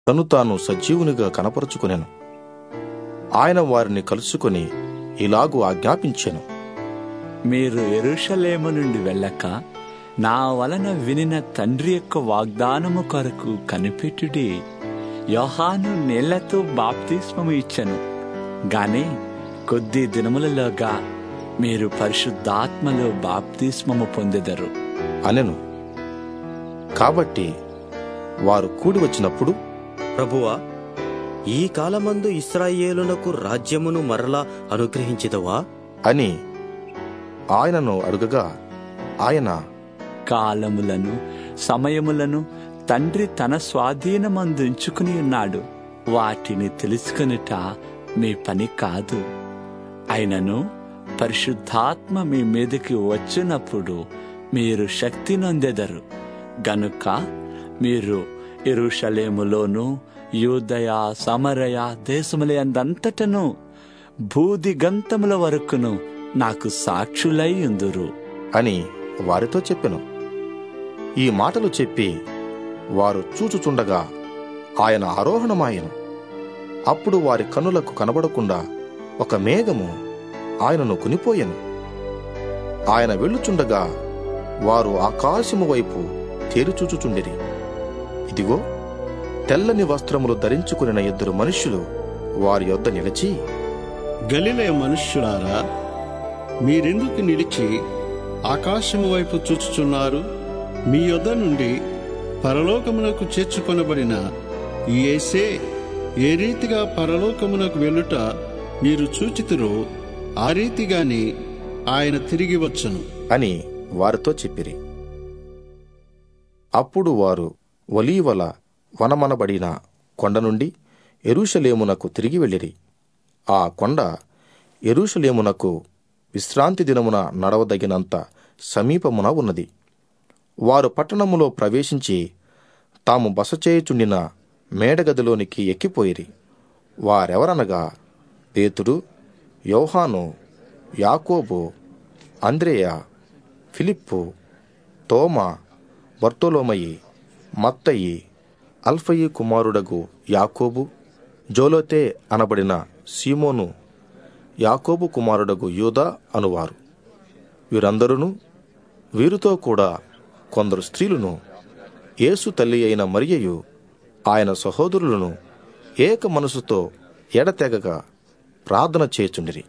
తను తాను సజీవునిగా కనపరుచుకునెను ఆయన వారిని కలుసుకొని ఇలాగు ఆజ్ఞాపించెను మీరు ఎరుషలేము నుండి వెళ్ళక నా వలన వినిన తండ్రి యొక్క వాగ్దానము కొరకు కనిపెట్టుడి యోహాను నీళ్లతో బాప్తిస్మము ఇచ్చను గాని కొద్ది దినములలోగా మీరు పరిశుద్ధాత్మలో బాప్తిస్మము పొందెదరు అనెను కాబట్టి వారు కూడి వచ్చినప్పుడు ప్రభువా ఈ కాలమందు ఇస్రాయేలునకు రాజ్యమును మరలా అనుగ్రహించిదవా అని ఆయనను అడుగగా ఆయన కాలములను సమయములను తండ్రి తన స్వాధీనమందు ఉంచుకుని ఉన్నాడు వాటిని తెలుసుకొనుట మీ పని కాదు అయినను పరిశుద్ధాత్మ మీ మీదకి వచ్చినప్పుడు మీరు శక్తి నొందెదరు గనుక మీరు ఎరుషలేములోను యూదయ సమరయ దేశముల అందంతటను భూదిగంతముల వరకును నాకు సాక్షులై ఉందురు అని వారితో చెప్పెను ఈ మాటలు చెప్పి వారు చూచుచుండగా ఆయన ఆరోహణమాయెను అప్పుడు వారి కన్నులకు కనబడకుండా ఒక మేఘము ఆయనను కొనిపోయెను ఆయన వెళ్ళుచుండగా వారు ఆకాశము వైపు తేరిచూచుచుండిరి ఇదిగో తెల్లని వస్త్రములు ధరించుకునిన ఇద్దరు మనుష్యులు వారి యొద్ద నిలిచి గలిలే మనుష్యులారా మీరెందుకు నిలిచి ఆకాశము వైపు చూచుచున్నారు మీ యొద్ద నుండి పరలోకమునకు చేర్చుకొనబడిన ఈ యేసే ఏ రీతిగా పరలోకమునకు వెళ్ళుట మీరు చూచితురో ఆ రీతిగానే ఆయన తిరిగి వచ్చును అని వారితో చెప్పిరి అప్పుడు వారు ఒలీవల వనమనబడిన కొండ నుండి ఎరుషలేమునకు తిరిగి వెళ్ళిరి ఆ కొండ ఎరుషలేమునకు విశ్రాంతి దినమున నడవదగినంత సమీపమున ఉన్నది వారు పట్టణములో ప్రవేశించి తాము బస చేయుచుండిన మేడగదిలోనికి ఎక్కిపోయిరి వారెవరనగా పేతురు యోహాను యాకోబు అంద్రేయ ఫిలిప్పు తోమా బర్తోలోమయి మత్తయి అల్ఫయి కుమారుడగు యాకోబు జోలోతే అనబడిన సీమోను యాకోబు కుమారుడగు యూదా అనువారు వీరందరూ వీరితో కూడా కొందరు స్త్రీలను యేసు తల్లి అయిన మరియయు ఆయన సహోదరులను ఏక మనసుతో ఎడతెగక ప్రార్థన చేచుండిరి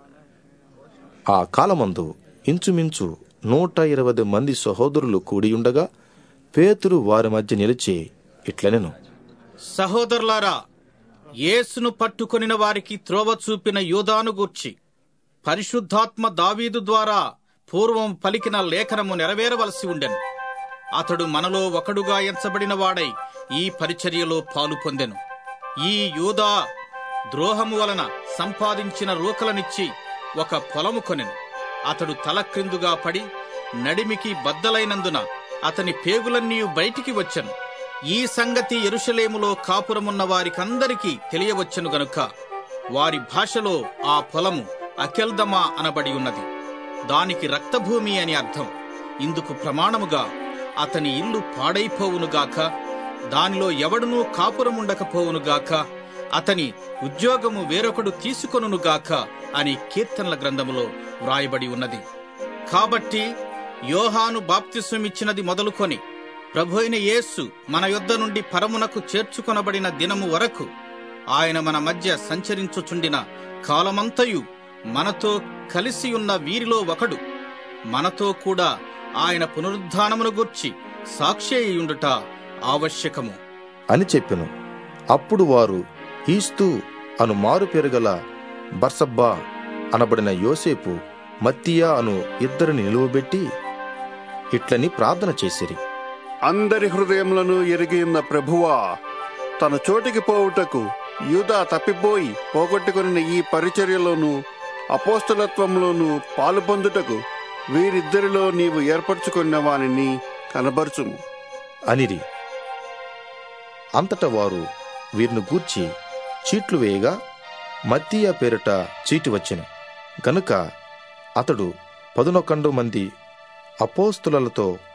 ఆ కాలమందు ఇంచుమించు నూట ఇరవై మంది సహోదరులు కూడియుండగా పేతురు వారి మధ్య నిలిచి ఇట్లనెను సహోదరులారా యేసును పట్టుకొనిన వారికి త్రోవ చూపిన యూదాను గూర్చి పరిశుద్ధాత్మ దావీదు ద్వారా పూర్వం పలికిన లేఖనము నెరవేరవలసి ఉండెను అతడు మనలో ఒకడుగా ఎంచబడిన వాడై ఈ పరిచర్యలో పాలు పొందెను ఈ యూదా ద్రోహము వలన సంపాదించిన రూకలనిచ్చి ఒక పొలము కొనెను అతడు తల క్రిందుగా పడి నడిమికి బద్దలైనందున అతని పేగులన్నీ బయటికి వచ్చెను ఈ సంగతి ఎరుషలేములో కాపురమున్న వారికందరికీ తెలియవచ్చెను గనుక వారి భాషలో ఆ పొలము అకెల్దమా అనబడి ఉన్నది దానికి రక్తభూమి అని అర్థం ఇందుకు ప్రమాణముగా అతని ఇల్లు పాడైపోవునుగాక దానిలో ఎవడునూ కాపురముండకపోవునుగాక అతని ఉద్యోగము వేరొకడు తీసుకొనుగాక అని కీర్తనల గ్రంథములో వ్రాయబడి ఉన్నది కాబట్టి యోహాను బాప్తిస్వమిచ్చినది మొదలుకొని ప్రభు అయిన యేసు మన యొద్ద నుండి పరమునకు చేర్చుకొనబడిన దినము వరకు ఆయన మన మధ్య సంచరించుచుండిన కాలమంతయు మనతో కలిసి ఉన్న వీరిలో ఒకడు మనతో కూడా ఆయన పునరుద్ధానమును గూర్చి సాక్షి అయ్యుండుట ఆవశ్యకము అని చెప్పెను అప్పుడు వారు ఈస్తు అను మారు పేరుగల బర్సబ్బా అనబడిన యోసేపు మత్తియా అను ఇద్దరిని నిలువబెట్టి ఇట్లని ప్రార్థన చేసిరి అందరి హృదయములను ఎరిగి ఉన్న ప్రభువా తన చోటికి పోవుటకు యూదా తప్పిపోయి పోగొట్టుకుని ఈ పరిచర్యలోను అపోస్తలత్వంలోను పాలు పొందుటకు వీరిద్దరిలో నీవు ఏర్పరచుకున్న వానిని కనబరుచుము అనిరి అంతట వారు వీరిని గూర్చి చీట్లు వేయగా మత్తీయ పేరిట చీటి వచ్చెను గనుక అతడు పదునొకండు మంది అపోస్తులతో